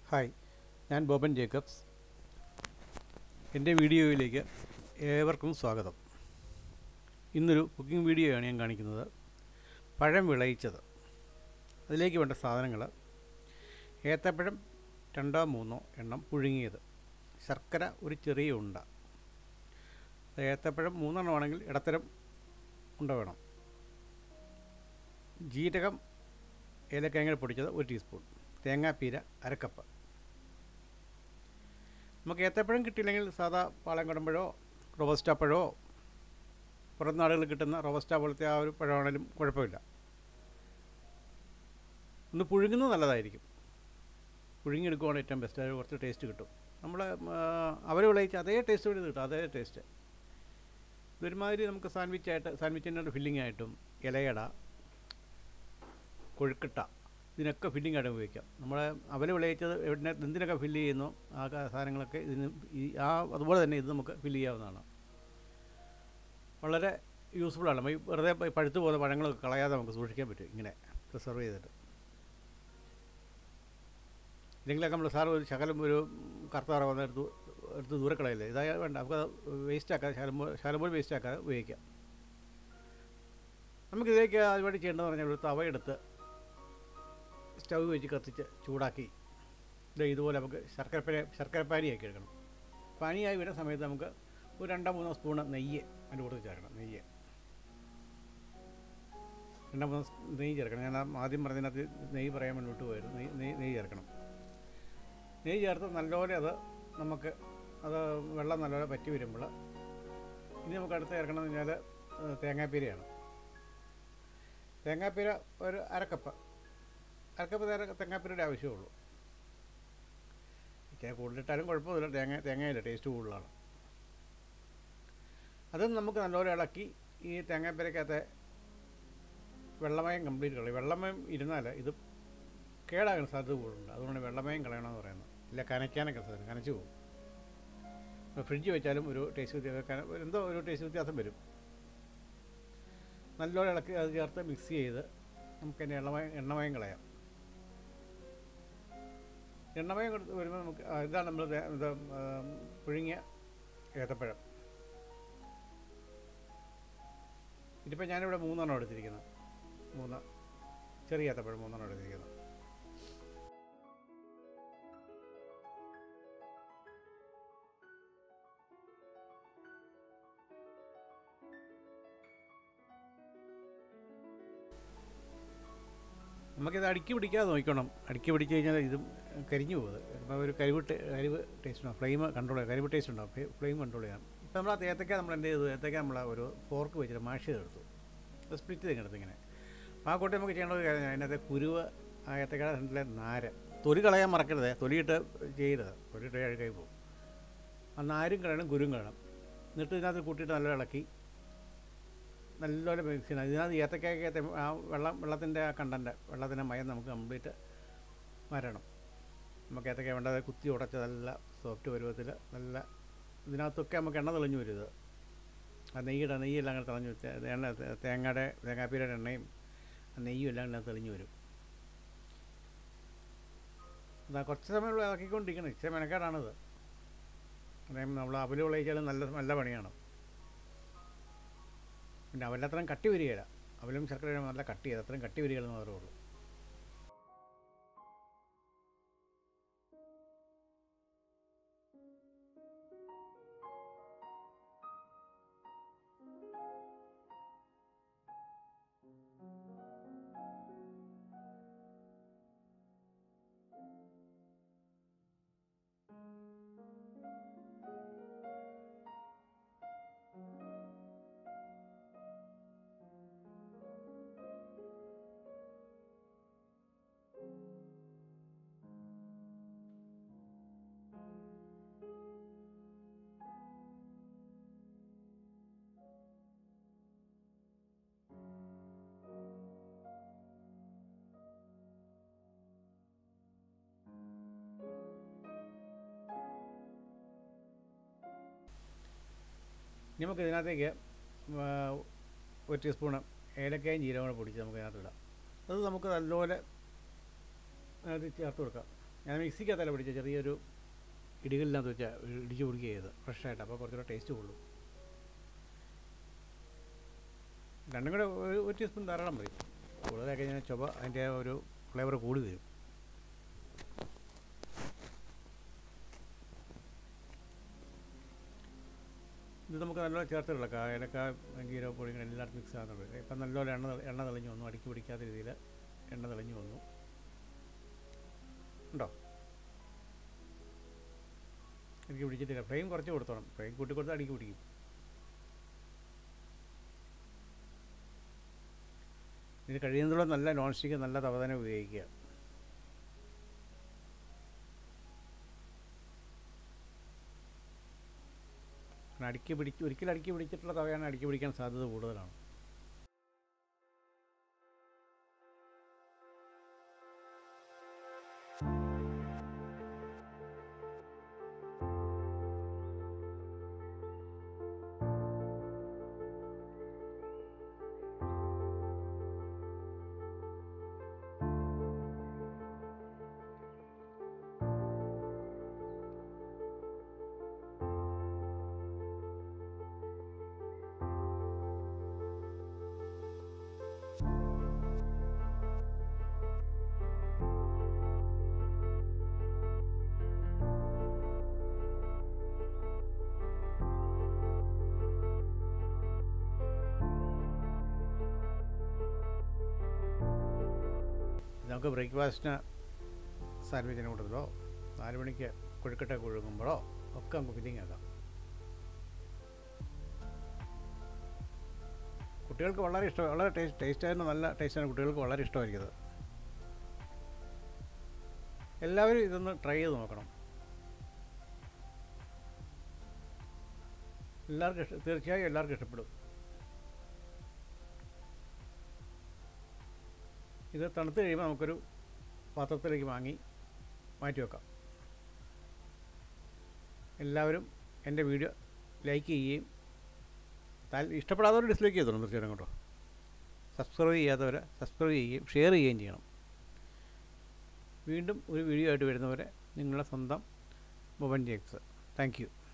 hi ഞാൻ Boban Jacobs എൻ്റെ വീഡിയോയിലേക്ക് ഏവർക്കും സ്വാഗതം ഇന്നൊരു കുക്കിംഗ് വീഡിയോയാണ് ഞാൻ കാണിക്കുന്നത് പഴം വിളയിച്ചത് അതിലേക്ക് വേണ്ട സാധനങ്ങൾ ഏത്തപ്പഴം രണ്ടോ മൂന്നോ എണ്ണം പുഴുങ്ങിയത് ശർക്കര ഒരു ചെറിയ ഉണ്ട ഏത്തപ്പഴം മൂന്നെണ്ണം ആണെങ്കിൽ ഇടത്തരം ഉണ്ട വേണം ജീരകം ഏലക്കായങ്ങൾ പൊടിച്ചത് ഒരു ടീസ്പൂൺ തേങ്ങാപ്പീര അരക്കപ്പ് നമുക്ക് ഏത്തപ്പഴം കിട്ടിയില്ലെങ്കിൽ സാധാ പാളയംകുടമ്പഴോ റോബസ്റ്റ പഴമോ പുറം നാടുകളിൽ കിട്ടുന്ന റോബസ്റ്റ പോലത്തെ ആ ഒരു പഴമാണെങ്കിലും കുഴപ്പമില്ല ഒന്ന് പുഴുങ്ങുന്നത് നല്ലതായിരിക്കും പുഴുങ്ങിയെടുക്കുവാണ് ഏറ്റവും ബെസ്റ്റ് അത് കുറച്ച് ടേസ്റ്റ് കിട്ടും നമ്മൾ അവർ വിളയിച്ച അതേ ടേസ്റ്റ് കൂടി ഇത് കിട്ടും അതേ ടേസ്റ്റ് ഇതൊരുമാതിരി നമുക്ക് സാൻഡ്വിച്ചായിട്ട് സാൻഡ്വിച്ചിൻ്റെ ഫില്ലിംഗ് ആയിട്ടും ഇലയട കൊഴുക്കട്ട ഇതിനൊക്കെ ഫില്ലിംഗ് ആയിട്ട് ഉപയോഗിക്കാം നമ്മൾ അവൽ വിളയിച്ചത് എവിടെ എന്തിനൊക്കെ ഫില്ല് ചെയ്യുന്നു ആ ക- സാധനങ്ങളൊക്കെ ഇതിന് ഈ ആ അതുപോലെ തന്നെ ഇത് നമുക്ക് ഫില്ല് ചെയ്യാവുന്നതാണ് വളരെ യൂസ്ഫുള്ളാണ് നമ്മൾ ഈ വെറുതെ പ- പഴുത്തു പോകുന്ന പഴങ്ങളൊക്കെ കളയാതെ നമുക്ക് സൂക്ഷിക്കാൻ പറ്റും ഇങ്ങനെ പ്രിസർവ് ചെയ്തിട്ട് ഇല്ലെങ്കിലൊക്കെ നമ്മൾ സാറ് ഒരു ശകലം ഒരു കറുത്ത വന്ന് എടുത്ത് എടുത്ത് ദൂരെ കളയില്ലേ ഇതായ വേണ്ട നമുക്ക് വേസ്റ്റ് ആക്കാതെ ശകലം ശകലം വേസ്റ്റ് ആക്കാതെ ഉപയോഗിക്കാം നമുക്കിതിലേക്ക് അതുവേണ്ടി ചെയ്യേണ്ടതെന്ന് പറഞ്ഞാൽ ഒരു തവയെടുത്ത് സ്റ്റൗ വെച്ച് കത്തിച്ച് ചൂടാക്കി ഇത് ഇതുപോലെ നമുക്ക് ശർക്കരപ്പര ശർക്കരപ്പാനിയാക്കി എടുക്കണം പാനിയായി വരുന്ന സമയത്ത് നമുക്ക് ഒരു രണ്ടോ മൂന്നോ സ്പൂണ് നെയ്യ് അതിൻ്റെ കൂടെ ചേർക്കണം നെയ്യ് രണ്ടോ മൂന്നോ സ് നെയ്യ് ചേർക്കണം ഞാൻ ആ ആദ്യം പറഞ്ഞതിനകത്ത് നെയ്യ് പറയാൻ മുന്നോട്ട് പോയിരുന്നു നെയ്യ് നെയ്യ് നെയ്യ് ചേർക്കണം നെയ്യ് ചേർത്ത് നല്ലപോലെ അത് നമുക്ക് അത് വെള്ളം നല്ലപോലെ പറ്റി വരുമ്പോൾ ഇനി നമുക്ക് അടുത്ത് ചേർക്കണം എന്ന് പറഞ്ഞാൽ ഏഹ്, തേങ്ങാപ്പീരയാണ് തേങ്ങാപ്പീര ഒരു അരക്കപ്പ് അരക്കപ്പ് തേങ്ങ തേങ്ങാപ്പീരയുടെ ആവശ്യമുള്ളൂ ഇച്ചിരി കൂടുതലിട്ടാലും കുഴപ്പമൊന്നുമില്ല തേങ്ങ തേങ്ങയില്ല ടേസ്റ്റ് കൂടുതലാണ് അതും നമുക്ക് നല്ലപോലെ ഇളക്കി ഈ തേങ്ങാപ്പീരക്കകത്തെ വെള്ളമയം കംപ്ലീറ്റ് കളയും വെള്ളമയം ഇരുന്നാൽ ഇത് കേടാകാൻ സാധ്യത കൂടുതലുണ്ട് അതുകൊണ്ട് വെള്ളമയം കളയണമെന്ന് പറയുന്നത് ഇല്ല കനയ്ക്കാനൊക്കെ സാധനം കനച്ചു പോകും ഇപ്പോൾ ഫ്രിഡ്ജ് വെച്ചാലും ഒരു ടേസ്റ്റ് വ്യത്യാസം കന- എന്തോ ഒരു ടേസ്റ്റ് വ്യത്യാസം വരും നല്ലോണം ഇളക്കി അത് ചേർത്ത് മിക്സ് ചെയ്ത് നമുക്ക് അതിൻ്റെ എണ്ണമയം എണ്ണമയം കളയാം എണ്ണമയം കൊടുത്ത് വരുമ്പോൾ നമുക്ക് ആ, ഇതാണ് നമ്മൾ ഇത് ആ, പുഴുങ്ങിയ ഏത്തപ്പഴം ഇതിപ്പോൾ ഞാനിവിടെ മൂന്നെണ്ണം എടുത്തിരിക്കുന്നത് മൂന്ന് ചെറിയ ഏത്തപ്പഴം മൂന്നെണ്ണം എടുത്തിരിക്കുന്നത് നമുക്കിത് അടുക്കി പിടിക്കാതെ നോക്കണം അടുക്കി പിടിച്ച് കഴിഞ്ഞാൽ ഇതും കരിഞ്ഞു പോകുന്നത് അപ്പോൾ ഒരു കരിവ് ടേ- കരിവ് ടേസ്റ്റ് ഉണ്ടാവും ഫ്ലെയിം കൺട്രോൾ ചെയ്യാം കരിവ് ടേസ്റ്റ് ഉണ്ടാവും ഫ്ലെ- ഫ്ലെയിം കൺട്രോൾ ചെയ്യാം ഇപ്പോൾ നമ്മൾ ആ ഏത്തക്ക നമ്മൾ എന്ത് ചെയ്തു ഏത്തക്ക നമ്മൾ ഒരു ഫോർക്ക് വെച്ചിട്ട് മാഷ് ചെയ്തെടുത്തു അത് സ്പ്ലിറ്റ് ചെയ്തെടുത്ത് ഇങ്ങനെ അപ്പോൾ ആ കൂട്ടി നമുക്ക് ചെയ്യേണ്ടത് കാര്യം അതിനകത്ത് കുരുവ് ആ ഏത്തക്കയുടെ സെൻറ്ററിലെ നാര് തൊലി കളയാൻ മറക്കരുത് തൊലിയിട്ട് ചെയ്യരുത് തൊലിയിട്ട് അഴുക്കായി പോകും ആ നാരും കളയണം കുരുവും കളയണം എന്നിട്ട് ഇതിനകത്ത് കൂട്ടിയിട്ട് നല്ല ഇളക്കി നല്ലപോലെ മിക്സ് ചെയ്യണം ഇതിനകത്ത് ഏത്തക്കായക്കകത്തെ ആ വെള്ളം വെള്ളത്തിൻ്റെ ആ കണ്ടൻറ്റ് വെള്ളത്തിൻ്റെ മയം നമുക്ക് കംപ്ലീറ്റ് വരണം നമുക്ക് ഏത്തക്ക വേണ്ടത് കുത്തി ഉടച്ച് നല്ല സോഫ്റ്റ് പരുവത്തിൽ നല്ല ഇതിനകത്തൊക്കെ നമുക്ക് എണ്ണ തെളിഞ്ഞു വരും ഇത് ആ നെയ്യുടെ നെയ്യെല്ലാം അങ്ങനെ തെളിഞ്ഞു വെച്ച് എണ്ണ തേങ്ങയുടെ തേങ്ങാപ്പീരയുടെ എണ്ണയും ആ നെയ്യും എല്ലാം എല്ലാം തെളിഞ്ഞു വരും അതാ കുറച്ച് സമയം ഇളക്കിക്കൊണ്ടിരിക്കണം ഇച്ചിരി മെനക്കേടാണിത് അതായത് നമ്മൾ അവല് വിളയിച്ചാലും നല്ല നല്ല പണിയാണ് പിന്നെ അവലത്രയും കട്ടി വരികയില്ല അവലും ശർക്കരയും നല്ല കട്ടി ചെയ്ത് അത്രയും കട്ടി വരികയെന്ന് മാത്രമേ ഉള്ളൂ ഇനി നമുക്ക് ഇതിനകത്തേക്ക് ആ, ഒരു ടീസ്പൂണ് ഏലക്കായും ജീരകം കൂടെ പൊടിച്ച് നമുക്ക് ഇതിനകത്ത് ഇടാം അത് നമുക്ക് നല്ലപോലെ അതിനകത്ത് ചേർത്ത് കൊടുക്കാം ഞാൻ മിക്സിക്കകത്തല്ല പിടിച്ച ചെറിയൊരു ഇടികളിനകത്ത് വെച്ചാൽ ഇടിച്ച് പിടിക്കുക ചെയ്ത് ഫ്രഷായിട്ട് അപ്പോൾ കുറച്ചുകൂടെ ടേസ്റ്റ് കൊള്ളും രണ്ടും കൂടെ ഒരു ഒരു ടീസ്പൂൺ ധാരാളം മതി കൂടുതലാക്കി കഴിഞ്ഞാൽ ചുവ അതിൻ്റെ ആ ഒരു ഫ്ലേവർ കൂടി വരും ഇത് നമുക്ക് നല്ലോണം ചേർത്ത് ഇളക്കാം ഏലക്ക ജീരകപ്പൊടി ഇങ്ങനെ എല്ലായിടത്തും മിക്സ് ആകുന്നുണ്ട് ഇപ്പം നല്ലപോലെ എണ്ണ തെ- എണ്ണ തെളിഞ്ഞു വന്നു അടുക്കി പിടിക്കാത്ത രീതിയിൽ എണ്ണ തെളിഞ്ഞു വന്നു ഉണ്ടോ അടുക്കി പിടിച്ചിട്ടില്ല ഫ്ലെയിം കുറച്ച് കൊടുത്തോണം ഫ്ലെയിം കൂട്ടി കൊടുത്താൽ അടുക്കി പിടിക്കും ഇത് കഴിയുന്നതോളം നല്ല നോൺ സ്റ്റിക്ക് നല്ല തവ തന്നെ ഉപയോഗിക്കുക കാരണം അടുക്കി പിടിച്ച് ഒരിക്കലും അടുക്കി പിടിച്ചിട്ടുള്ള തവയാണ് അടുക്കി പിടിക്കാൻ സാധ്യത കൂടുതലാണ് നമുക്ക് ബ്രേക്ക്ഫാസ്റ്റിന് സാൻഡ്വിച്ചിന് കൊടുത്തതോ നാല് മണിക്ക് കൊഴുക്കട്ട കൊഴുകുമ്പോഴോ ഒക്കെ നമുക്ക് ഫില്ലിങ് ആക്കാം കുട്ടികൾക്ക് വളരെ ഇഷ്ടം വളരെ ടേസ്റ്റ് ടേസ്റ്റായിരുന്നു നല്ല ടേസ്റ്റാണ് കുട്ടികൾക്ക് വളരെ ഇഷ്ടമായിരിക്കും ഇത് എല്ലാവരും ഇതൊന്ന് ട്രൈ ചെയ്ത് നോക്കണം എല്ലാവർക്കും ഇഷ്ട തീർച്ചയായും എല്ലാവർക്കും ഇഷ്ടപ്പെടും ഇത് തണുത്ത് കഴിയുമ്പോൾ നമുക്കൊരു പാത്രത്തിലേക്ക് വാങ്ങി മാറ്റി വെക്കാം എല്ലാവരും എൻ്റെ വീഡിയോ ലൈക്ക് ചെയ്യുകയും താൽ ഇഷ്ടപ്പെടാത്തവർ ഡിസ്ലൈക്ക് ചെയ്തോളൂ തീർച്ചയായിട്ടും കേട്ടോ സബ്സ്ക്രൈബ് ചെയ്യാത്തവരെ സബ്സ്ക്രൈബ് ചെയ്യുകയും ഷെയർ ചെയ്യുകയും ചെയ്യണം വീണ്ടും ഒരു വീഡിയോ ആയിട്ട് വരുന്നവരെ നിങ്ങളുടെ സ്വന്തം മൊബൈൽ ജെക്സ് താങ്ക് യു